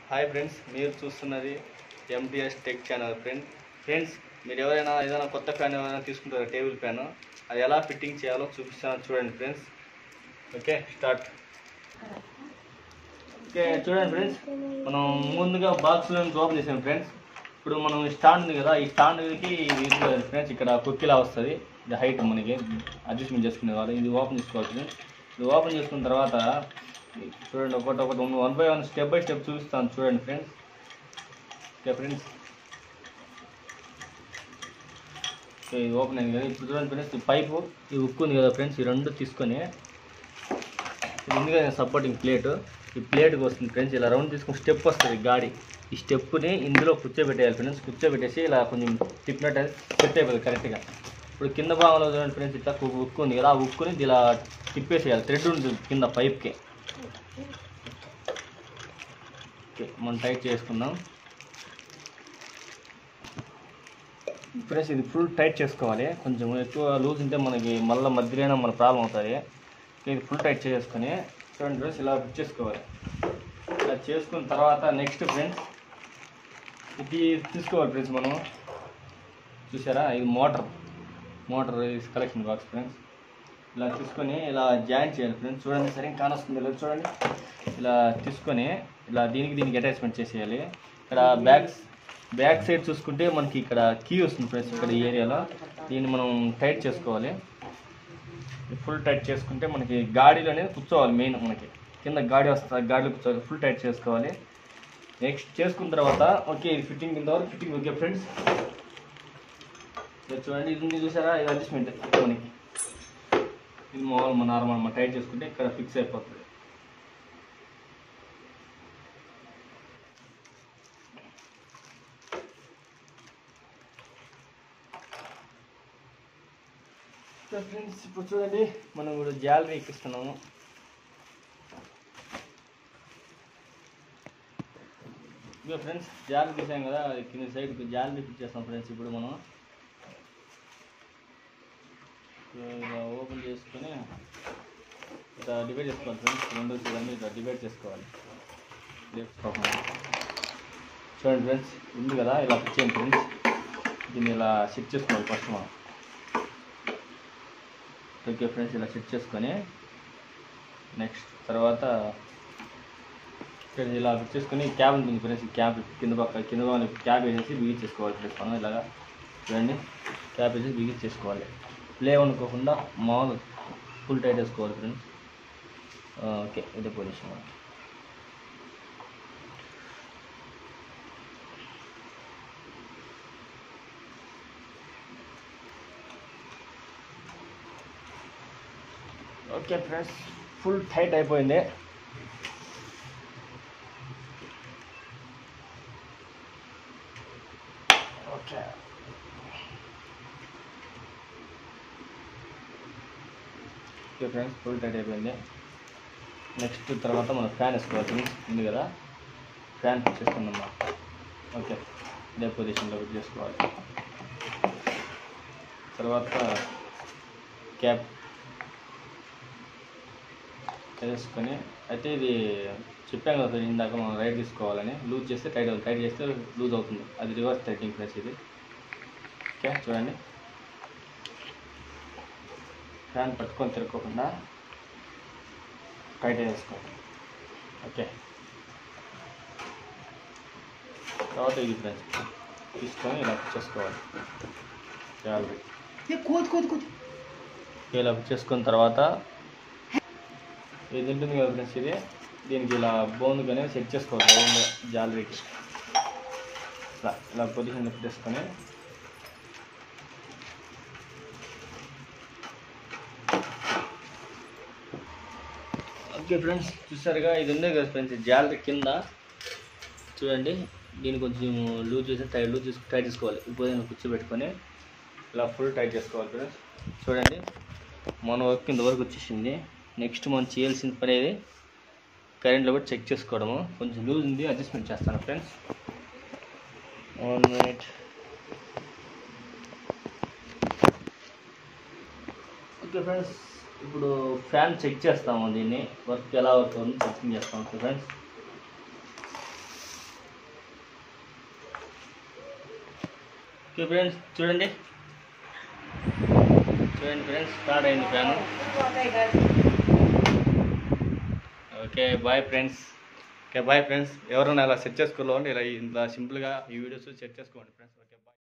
hi friends మీరు చూస్తున్నది MTS tech channel friend friends మీరు ఎవరైనా ఏదైనా కొత్త ఫ్యాన్ ఏమైనా తీసుకుంటారా టేబుల్ ఫ్యాన్ అది ఎలా ఫిట్టింగ్ చేయాలో చూపిస్తాను చూడండి ఫ్రెండ్స్ ఓకే స్టార్ట్ ఓకే చూడండి ఫ్రెండ్స్ మనం ముందుగా బాక్స్లో ఓపెన్ చేసాం ఫ్రెండ్స్ ఇప్పుడు మనం ఈ స్టాండ్ ఉంది కదా ఈ స్టాండ్కి ఇది ఫ్రెండ్స్ ఇక్కడ కుక్కిలా వస్తుంది ఇది హైట్ మనకి అడ్జస్ట్మెంట్ చేసుకునే వాళ్ళు ఇది ఓపెన్ చేసుకోవాలి ఫ్రెండ్స్ ఇది ఓపెన్ చేసుకున్న తర్వాత చూడండి ఒకటి ఒకటి one by one step by step చూపిస్తాను చూడండి ఫ్రెండ్స్ ఓకే ఫ్రెండ్స్ ఓకే ఇది ఓపెన్ అయింది కదా ఇప్పుడు చూడండి ఫ్రెండ్స్ ఈ పైపు ఈ ఉక్కు ఉంది కదా ఫ్రెండ్స్ ఈ రెండు తీసుకొని ఇది ఉంది కదా సపోర్టింగ్ ప్లేట్ ఈ ప్లేట్కి వస్తుంది ఫ్రెండ్స్ ఇలా రౌండ్ తీసుకుని స్టెప్ వస్తుంది గాడి ఈ స్టెప్ని ఇందులో కూర్చోబెట్టేయాలి ఫ్రెండ్స్ కూర్చోబెట్టేసి ఇలా కొంచెం తిప్పినట్టు సెట్ అయిపోతుంది కరెక్ట్గా ఇప్పుడు కింద భాగంలో చూడండి ఫ్రెండ్స్ ఇట్లా కు- ఉక్కు ఉంది కదా ఆ ఉక్కుని ఇలా తిప్పేసేయాలి థ్రెడ్ ఉంటుంది కింద పైప్కి ఓకే మనం టైట్ చేసుకుందాం ఫ్రెండ్స్ ఇది ఫుల్ టైట్ చేసుకోవాలి కొంచెం ఎక్కువ లూజ్ ఉంటే మనకి మళ్ళీ మధ్యలో మన ప్రాబ్లం అవుతుంది ఇది ఫుల్ టైట్ చేసుకొని చూడండి ఫ్రెండ్స్ ఇలా ఫిట్ చేసుకోవాలి ఇలా చేసుకున్న తర్వాత నెక్స్ట్ ఫ్రెండ్స్ ఇది తీసుకోవాలి ఫ్రెండ్స్ మనం చూసారా ఇది motor motor collection box friends ఇలా తీసుకొని ఇలా జాయింట్ చేయాలి ఫ్రెండ్స్ చూడండి సరే కానొస్తుంది ఇలా చూడండి ఇలా తీసుకొని ఇలా దీనికి దీనికి అటాచ్మెంట్ చేసేయాలి ఇక్కడ బ్యాక్ బ్యాక్ సైడ్ చూసుకుంటే మనకి ఇక్కడ కీ వస్తుంది ఫ్రెండ్స్ ఇక్కడ ఈ ఏరియాలో దీన్ని మనం టైట్ చేసుకోవాలి ఫుల్ టైట్ చేసుకుంటే మనకి గాడిలో అనేది కూర్చోవాలి మెయిన్ మనకి కింద గాడి వస్తుంది గాడిలో కూర్చోవాలి ఫుల్ టైట్ చేసుకోవాలి నెక్స్ట్ చేసుకున్న తర్వాత ఓకే ఇది ఫిట్టింగ్ ఇంతవరకు ఫిట్టింగ్ ఓకే ఫ్రెండ్స్ ఇది చూడండి ఇది ఉంది చూసారా ఇది అడ్జస్ట్మెంట్ మనకి ఇది మామూలు మన నార్మల్ మనం టైట్ చేసుకుంటే ఇక్కడ ఫిక్స్ అయిపోతుంది ఫ్రెండ్స్ ఇప్పుడు చూడండి మనం ఇప్పుడు జాలరీ ఎక్కిస్తున్నాము ఇక ఫ్రెండ్స్ జాలరీ తీసాం కదా అది కింద సైడ్ జాలరీ ఫిట్ చేస్తాం ఫ్రెండ్స్ ఇప్పుడు మనం సో ఇలా ఓపెన్ చేసుకొని ఇట్లా డివైడ్ చేసుకోవాలి ఫ్రెండ్స్ రెండు చూడండి ఇట్లా డివైడ్ చేసుకోవాలి లెఫ్ట్ కాకుండా చూడండి ఫ్రెండ్స్ ఉంది కదా ఇలా ఫిట్ చేయండి ఫ్రెండ్స్ దీన్ని ఇలా సెట్ చేసుకోవాలి ఫస్ట్ మనం ఓకే ఫ్రెండ్స్ ఇలా సెట్ చేసుకొని నెక్స్ట్ తర్వాత ఇక్కడ ఇలా ఫిట్ చేసుకొని క్యాబ్ ఉంటుంది ఫ్రెండ్స్ ఈ క్యాబ్ కింద పక్క కింద భాగంలో క్యాబ్ వేసేసి బిగించేసుకోవాలి ఫ్రెండ్స్ మనం ఇలాగా చూడండి క్యాబ్ వేసి బిగించేసుకోవాలి ప్లే అనుకోకుండా మామూలు ఫుల్ టైట్ వేసుకోవాలి ఫ్రెండ్స్ ఓకే ఇదే position okay friends full tight అయిపోయింది okay okay friends full tight అయిపోయింది నెక్స్ట్ తర్వాత మనం ఫ్యాన్ వేసుకోవాలి ఫ్రెండ్స్ ఉంది కదా ఫ్యాన్ ఫిట్ చేసుకుందామా ఓకే ఇదే పొజిషన్లో ఫిట్ చేసుకోవాలి తర్వాత క్యాప్ వేసుకొని అయితే ఇది చెప్పాం కదా ఫ్రెండ్స్ ఇందాక మనం రైట్ తీసుకోవాలని లూజ్ చేస్తే టైట్ అవుతుంది టైట్ చేస్తే లూజ్ అవుతుంది అది రివర్స్ థ్రెడ్డింగ్ ఫ్రెండ్స్ ఇది ఓకే చూడండి ఫ్యాన్ పట్టుకొని తిరుక్కోకుండా టైట్ వేసుకోండి ఓకే తర్వాత ఇది ఫ్రెండ్స్ తీసుకొని ఇలా చేసుకోవాలి జాలరీ కూతు కూతు కూతు ఇలా చేసుకున్న తర్వాత ఇది ఉంటుంది కదా ఫ్రెండ్స్ ఇది దీనికి ఇలా బోన్ కానీ సెట్ చేసుకోవాలి రౌండ్ జాలరీకి ఇలా ఇలా పొజిషన్లో పెట్టేసుకొని ఓకే ఫ్రెండ్స్ చూసారుగా ఇది ఉంది కదా ఫ్రెండ్స్ జాలరీ కింద చూడండి దీన్ని కొంచెం లూజ్ చేసి టైట్ లూజ్ చేసి టైట్ చేసుకోవాలి ఇప్పుడు కూర్చోబెట్టుకొని ఇలా ఫుల్ టైట్ చేసుకోవాలి ఫ్రెండ్స్ చూడండి మన వర్క్ ఇంతవరకు వచ్చేసింది నెక్స్ట్ మనం చేయాల్సిన పని అనేది కరెంట్లో కూడా చెక్ చేసుకోవడము కొంచెం లూజ్ ఉంది అడ్జస్ట్మెంట్ చేస్తాను friends one minute okay friends ఇప్పుడు ఫ్యాన్ చెక్ చేస్తాము దీన్ని వర్క్ ఎలా వర్క్ అవుతుంది చెకింగ్ చేస్తాం ఓకే ఫ్రెండ్స్ సో ఫ్రెండ్స్ చూడండి చూడండి ఫ్రెండ్స్ స్టార్ట్ అయింది fan okay bye friends okay bye friends ఎవరైనా ఇలా సెట్ చేసుకోవాలంటే ఇలా ఇలా సింపుల్గా ఈ వీడియోస్ సెట్ చేసుకోండి ఫ్రెండ్స్